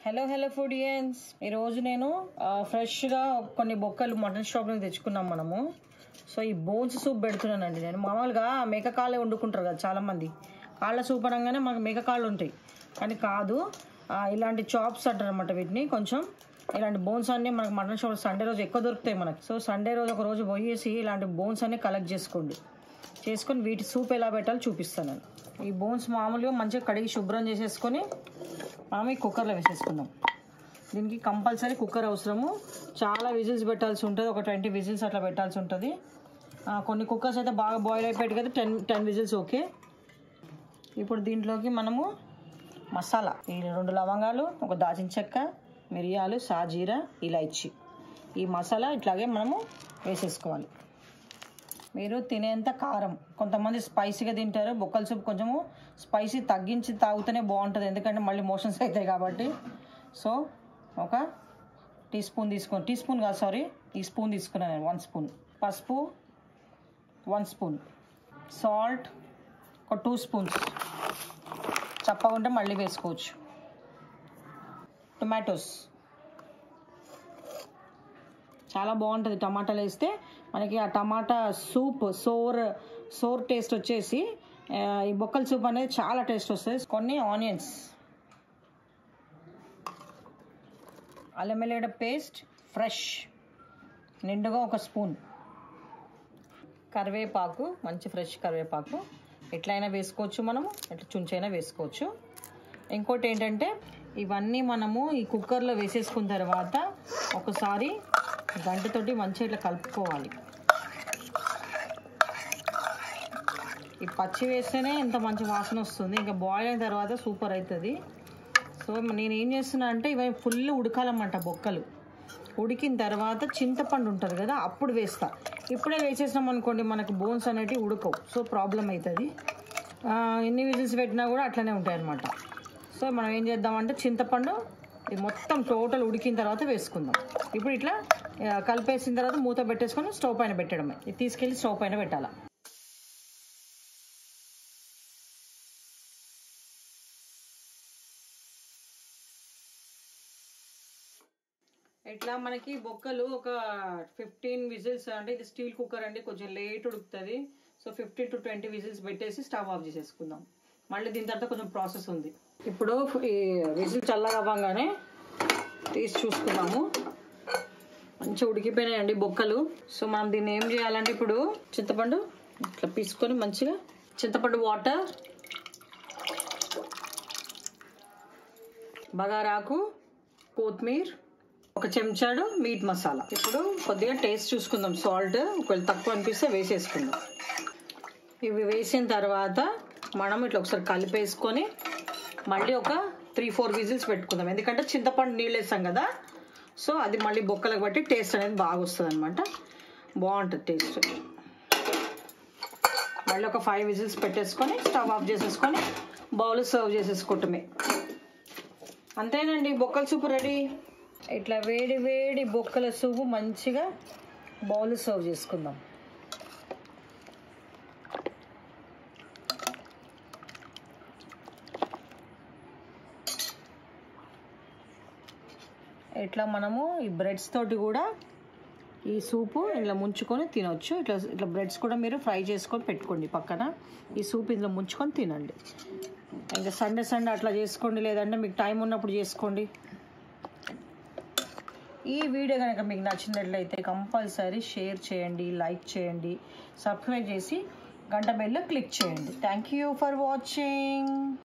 hello hello ఫుడియన్స్ ఈరోజు నేను ఆ, ఫ్రెష్గా కొన్ని బొక్కలు మటన్ షాప్ నుంచి తెచ్చుకున్నాం మనము సో ఈ బోన్స్ సూప్ పెడుతున్నానండి నేను మామూలుగా మేక కాళ్ళే వండుకుంటారు కదా చాలామంది కాళ్ళ సూప్ అనగానే మాకు మేక కాళ్ళు ఉంటాయి కానీ కాదు ఆ, ఇలాంటి చాప్స్ అంటారు అనమాట వీటిని కొంచెం ఇలాంటి బోన్స్ అన్ని మనకు మటన్ షాప్ సండే రోజు ఎక్కువ దొరుకుతాయి మనకి సో సండే రోజు ఒక రోజు పోయేసి ఇలాంటి బోన్స్ అన్ని కలెక్ట్ చేసుకోండి చేసుకొని వీటి సూప్ ఎలా పెట్టాలో చూపిస్తాను నేను ఈ బోన్స్ మామూలుగా మంచిగా కడిగి శుభ్రం చేసేసుకొని మనం ఈ కుక్కర్లో వేసేసుకుందాం దీనికి కంపల్సరీ కుక్కర్ అవసరము చాలా విజిల్స్ పెట్టాల్సి ఉంటుంది ఒక ట్వంటీ విజిల్స్ అట్లా పెట్టాల్సి ఉంటుంది ఆ, కొన్ని కుక్కర్స్ అయితే బాగా బాయిల్ అయిపోయాయి కదా టెన్ టెన్ విజిల్స్ ఓకే ఇప్పుడు దీంట్లోకి మనము మసాలా ఈ రెండు లవంగాలు ఒక దాచిన చెక్క మిరియాలు సాజీరా ఇలాచి ఈ మసాలా ఇట్లాగే మనము వేసేసుకోవాలి మీరు తినేంత కారం కొంతమంది స్పైసీగా తింటారు బొక్కల సూప్ కొంచెము స్పైసీ తగ్గించి తాగితేనే బాగుంటుంది ఎందుకంటే మళ్ళీ మోషన్స్ అవుతాయి కాబట్టి సో ఒక టీ స్పూన్ తీసుకొని టీ స్పూన్ కాదు సారీ ఈ స్పూన్ తీసుకున్నాను నేను వన్ స్పూన్ పసుపు వన్ స్పూన్ సాల్ట్ ఒక టూ స్పూన్స్ చప్పకుంటే మళ్ళీ వేసుకోవచ్చు టొమాటోస్ చాలా బాగుంటుంది టమాటాలు వేస్తే మనకి ఆ టమాటా సూప్ సోర్ సోర్ టేస్ట్ వచ్చేసి ఆ, ఈ బొక్కల సూప్ అనేది చాలా టేస్ట్ వస్తుంది కొన్ని ఆనియన్స్ అల్లం వెల్లిగడ్డ పేస్ట్ ఫ్రెష్ నిండుగా ఒక స్పూన్ కరివేపాకు మంచి ఫ్రెష్ కరివేపాకు ఎట్లయినా వేసుకోవచ్చు మనము ఎట్లా చుంచైనా వేసుకోవచ్చు ఇంకోటి ఏంటంటే ఇవన్నీ మనము ఈ కుక్కర్లో వేసేసుకున్న తర్వాత ఒకసారి గంటతోటి మంచిగా ఇట్లా కలుపుకోవాలి ఈ పచ్చి వేస్తేనే ఇంత మంచి వాసన వస్తుంది ఇంకా బాయిల్ అయిన తర్వాత సూపర్ అవుతుంది సో నేను ఏం చేస్తున్నా అంటే ఇవి ఫుల్ ఉడకాలన్నమాట బొక్కలు ఉడికిన తర్వాత చింతపండు ఉంటుంది కదా అప్పుడు వేస్తా ఇప్పుడే వేసేసినాం అనుకోండి మనకు బోన్స్ అనేటివి ఉడకవు సో ప్రాబ్లం అవుతుంది ఆ, ఎన్ని విజిల్స్ పెట్టినా కూడా అట్లనే ఉంటాయి అన్నమాట సో మనం ఏం చేద్దామంటే చింతపండు ఇది మొత్తం టోటల్ ఉడికిన తర్వాత వేసుకుందాం ఇప్పుడు ఇట్లా ఆ, కలిపేసిన తర్వాత మూత పెట్టేసుకొని స్టవ్ పైన పెట్టడమే ఇది తీసుకెళ్ళి స్టవ్ పైన పెట్టాలా ఇట్లా మనకి బొక్కలు ఒక ఫిఫ్టీన్ విజిల్స్ అంటే ఇది స్టీల్ కుక్కర్ అండి కొంచెం లేట్ ఉడుకుతుంది so fifteen to twenty whistles పెట్టేసి స్టవ్ ఆఫ్ చేసేసుకుందాం మళ్ళీ దీని తర్వాత కొంచెం ప్రాసెస్ ఉంది ఇప్పుడు ఈ విజిల్ చల్లగా అవ్వగానే తీసి చూసుకుందాము మంచిగా ఉడికిపోయినాయండి బొక్కలు సో మనం దీన్ని ఏం చేయాలంటే ఇప్పుడు చింతపండు ఇట్లా పీసుకొని మంచిగా చింతపండు వాటర్ బగారాకు కొత్తిమీర ఒక చెంచాడు మీట్ మసాలా ఇప్పుడు కొద్దిగా టేస్ట్ చూసుకుందాం సాల్ట్ ఒకవేళ తక్కువ అనిపిస్తే వేసేసుకుందాం ఇవి వేసిన తర్వాత మనం ఇట్లా ఒకసారి కలిపేసుకొని మళ్ళీ ఒక త్రీ ఫోర్ విజిల్స్ పెట్టుకుందాం ఎందుకంటే చింతపండు నీళ్ళు వేస్తాం కదా సో అది మళ్ళీ బొక్కలకు బట్టి టేస్ట్ అనేది బాగా వస్తుంది అనమాట బాగుంటుంది టేస్ట్ మళ్ళీ ఒక ఫైవ్ విజిల్స్ పెట్టేసుకొని స్టవ్ ఆఫ్ చేసేసుకొని బౌల్ సర్వ్ చేసేసుకోవటమే అంతేనండి బొక్కల సూపు రెడీ ఇట్లా వేడి వేడి బొక్కల సూపు మంచిగా బౌల్ సర్వ్ చేసుకుందాం ఇట్లా మనము ఈ బ్రెడ్స్ తోటి కూడా ఈ సూపు ఇలా ముంచుకొని తినొచ్చు ఇట్లా ఇట్లా బ్రెడ్స్ కూడా మీరు ఫ్రై చేసుకొని పెట్టుకోండి పక్కన ఈ సూప్ ఇందులో ముంచుకొని తినండి ఇంకా సండే సండే అట్లా చేసుకోండి లేదంటే మీకు టైం ఉన్నప్పుడు చేసుకోండి ఈ వీడియో కనుక మీకు నచ్చినట్లయితే కంపల్సరీ షేర్ చేయండి లైక్ చేయండి సబ్స్క్రైబ్ చేసి గంట బెల్లో క్లిక్ చేయండి థ్యాంక్ యూ ఫర్ వాచింగ్